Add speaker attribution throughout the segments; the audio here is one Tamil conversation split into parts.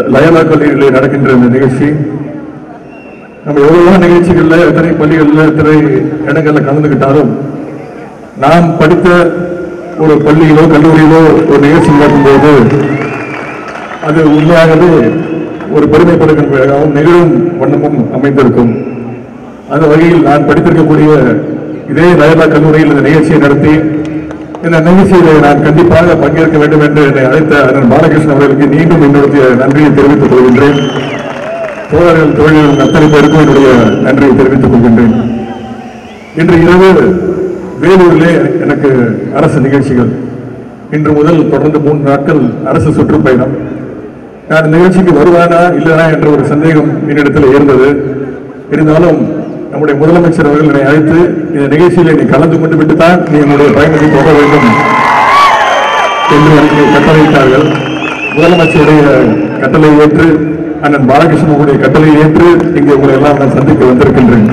Speaker 1: லயலா கல்லூரியில் நடக்கின்ற இந்த நிகழ்ச்சி நம்ம எவ்வளவு நிகழ்ச்சிகள்ல எத்தனை பள்ளிகள்ல எத்தனை இடங்கள்ல கலந்துக்கிட்டாலும் நாம் படித்த ஒரு பள்ளியிலோ கல்லூரியிலோ ஒரு நிகழ்ச்சி நடக்கும்போது அது உண்மையாகவே ஒரு பெருமைப்படுகின்றதாகவும் நிகழும் வண்ணமும் அமைந்திருக்கும் அந்த வகையில் நான் படித்திருக்கக்கூடிய இதே லயலா கல்லூரியில் இந்த நிகழ்ச்சியை நடத்தி இந்த நிகழ்ச்சியிலே நான் கண்டிப்பாக பங்கேற்க வேண்டும் என்று என்னை அழைத்த அண்ணன் பாலகிருஷ்ணன் அவர்களுக்கு மீண்டும் என்னுடைய நன்றியை தெரிவித்துக் கொள்கின்றேன் தோழர்கள் தோழிகள் அத்தனை பேருக்கும் என்னுடைய நன்றியை தெரிவித்துக் கொள்கின்றேன் இன்று இரவு வேலூரிலே எனக்கு அரசு நிகழ்ச்சிகள் இன்று முதல் தொடர்ந்து மூன்று நாட்கள் அரசு சுற்றுப்பயணம் நான் இந்த நிகழ்ச்சிக்கு வருவானா இல்லைனா என்ற ஒரு சந்தேகம் என்னிடத்தில் இருந்தது இருந்தாலும் நம்முடைய முதலமைச்சர் அவர்கள் என்னை அழைத்து இந்த நிகழ்ச்சியில் நீ கலந்து கொண்டு விட்டு தான் நீ என்னுடைய பயணத்தை போக வேண்டும் என்று எனக்கு கட்டளையிட்டார்கள் முதலமைச்சருடைய கட்டளை ஏற்று அண்ணன் பாலகிருஷ்ணனுடைய கட்டளை ஏற்று இங்கே உங்களை எல்லாம் நான் சந்திக்க வந்திருக்கின்றேன்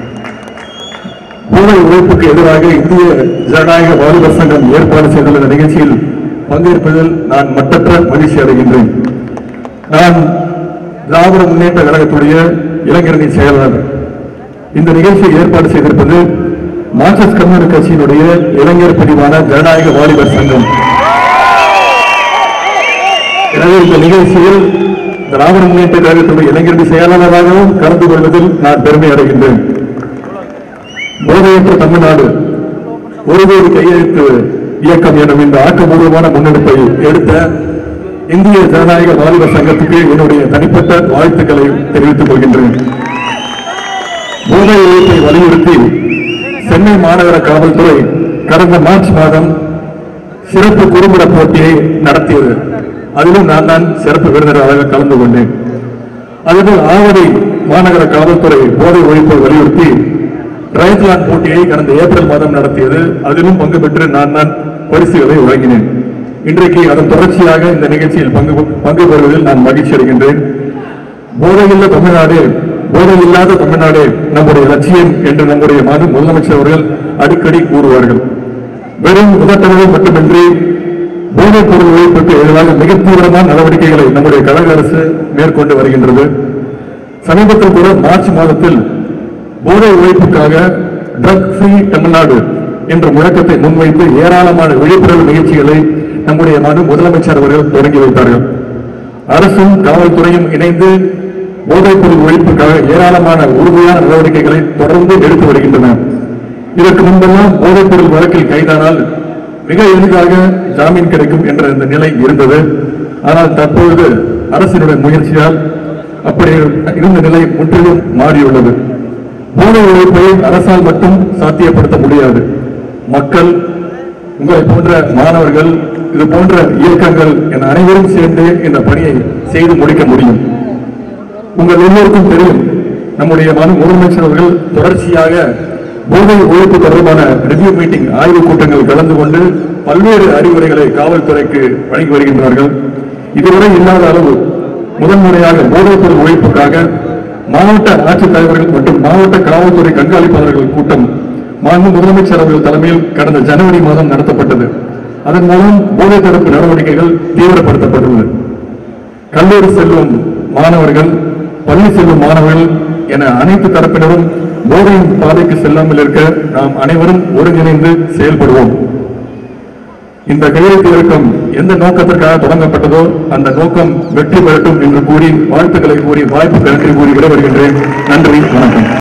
Speaker 1: போதை உழைப்புக்கு எதிராக இந்திய ஜனநாயக வாலிபர் சங்கம் ஏற்பாடு செய்துள்ள இந்த நிகழ்ச்சியில் பங்கேற்பதில் நான் மட்டற்ற மகிழ்ச்சி அடைகின்றேன் நான் திராவிட முன்னேற்ற கழகத்துடைய இளைஞரணி செயலாளர் இந்த நிகழ்ச்சியை ஏற்பாடு செய்திருப்பது மார்க்சிஸ்ட் கம்யூனிஸ்ட் கட்சியினுடைய இளைஞர் பிரிவான ஜனநாயக வாலிபர் சங்கம் எனவே இந்த நிகழ்ச்சியில் திராவிட முன்னேற்ற கழகத்துடைய இளைஞரணி செயலாளராகவும் கலந்து கொள்வதில் நான் பெருமை அடைகின்றேன் போதையற்ற தமிழ்நாடு ஒரு கோடி கையெழுத்து இயக்கம் எனும் இந்த ஆக்கப்பூர்வமான முன்னெடுப்பை எடுத்த இந்திய ஜனநாயக வாலிபர் சங்கத்துக்கு என்னுடைய தனிப்பட்ட வாழ்த்துக்களை தெரிவித்துக் கொள்கின்றேன் போதை ஒழிப்பை வலியுறுத்தி சென்னை மாநகர காவல்துறை கடந்த மார்ச் மாதம் சிறப்பு குறும்பட போட்டியை நடத்தியது அதிலும் நான் தான் சிறப்பு விருந்தினராக கலந்து கொண்டேன் அதுபோல் ஆவடி மாநகர காவல்துறை போதை ஒழிப்பை வலியுறுத்தி ட்ரைத்லான் போட்டியை கடந்த ஏப்ரல் மாதம் நடத்தியது அதிலும் பங்கு பெற்று நான் தான் பரிசுகளை வழங்கினேன் இன்றைக்கு அதன் தொடர்ச்சியாக இந்த நிகழ்ச்சியில் பங்கு பங்கு பெறுவதில் நான் மகிழ்ச்சி அடைகின்றேன் போதையில்ல தமிழ்நாடு போதை இல்லாத தமிழ்நாடு நம்முடைய லட்சியம் என்று நம்முடைய மாநில முதலமைச்சர் அவர்கள் அடிக்கடி கூறுவார்கள் வெறும் உதட்டங்கள் மட்டுமின்றி போதைப் பொருள் ஒழிப்புக்கு எதிராக மிக தீவிரமான நடவடிக்கைகளை நம்முடைய கழக அரசு மேற்கொண்டு வருகின்றது சமீபத்தில் கூட மார்ச் மாதத்தில் போதை ஒழிப்புக்காக ட்ரக் ஃப்ரீ தமிழ்நாடு என்ற முழக்கத்தை முன்வைத்து ஏராளமான விழிப்புணர்வு நிகழ்ச்சிகளை நம்முடைய மாநில முதலமைச்சர் அவர்கள் தொடங்கி வைத்தார்கள் அரசும் காவல்துறையும் இணைந்து போதைப் பொருள் ஒழிப்புக்காக ஏராளமான உறுதியான நடவடிக்கைகளை தொடர்ந்து எடுத்து வருகின்றன இதற்கு முன்பெல்லாம் போதைப் பொருள் வழக்கில் கைதானால் மிக எளிதாக ஜாமீன் கிடைக்கும் என்ற இந்த நிலை இருந்தது ஆனால் தற்பொழுது அரசினுடைய முயற்சியால் அப்படி இருந்த நிலை முற்றிலும் மாறியுள்ளது போதை ஒழிப்பை அரசால் மட்டும் சாத்தியப்படுத்த முடியாது மக்கள் உங்களை போன்ற மாணவர்கள் இது போன்ற இயக்கங்கள் என அனைவரும் சேர்ந்து இந்த பணியை செய்து முடிக்க முடியும் உங்கள் எல்லோருக்கும் தெரியும் நம்முடைய மனு முதலமைச்சர் அவர்கள் தொடர்ச்சியாக போதை ஒழிப்பு தொடர்பான ரிவ்யூ மீட்டிங் ஆய்வுக் கூட்டங்கள் கலந்து கொண்டு பல்வேறு அறிவுரைகளை காவல்துறைக்கு வழங்கி வருகின்றார்கள் இதுவரை இல்லாத அளவு முதன்முறையாக போதைப் பொருள் ஒழிப்புக்காக மாவட்ட ஆட்சித்தலைவர்கள் மற்றும் மாவட்ட காவல்துறை கண்காணிப்பாளர்கள் கூட்டம் மாண்பு முதலமைச்சர் அவர்கள் தலைமையில் கடந்த ஜனவரி மாதம் நடத்தப்பட்டது அதன் மூலம் போதை தடுப்பு நடவடிக்கைகள் தீவிரப்படுத்தப்பட்டுள்ளது கல்லூரி செல்லும் மாணவர்கள் பள்ளி செல்லும் மாணவர்கள் என அனைத்து தரப்பினரும் போதையின் பாதைக்கு செல்லாமல் இருக்க நாம் அனைவரும் ஒருங்கிணைந்து செயல்படுவோம் இந்த கையெழுத்து இயக்கம் எந்த நோக்கத்திற்காக தொடங்கப்பட்டதோ அந்த நோக்கம் வெற்றி பெறட்டும் என்று கூறி வாழ்த்துக்களை கூறி வாய்ப்புக்கு நன்றி கூறி விடைபெறுகின்றேன் நன்றி வணக்கம்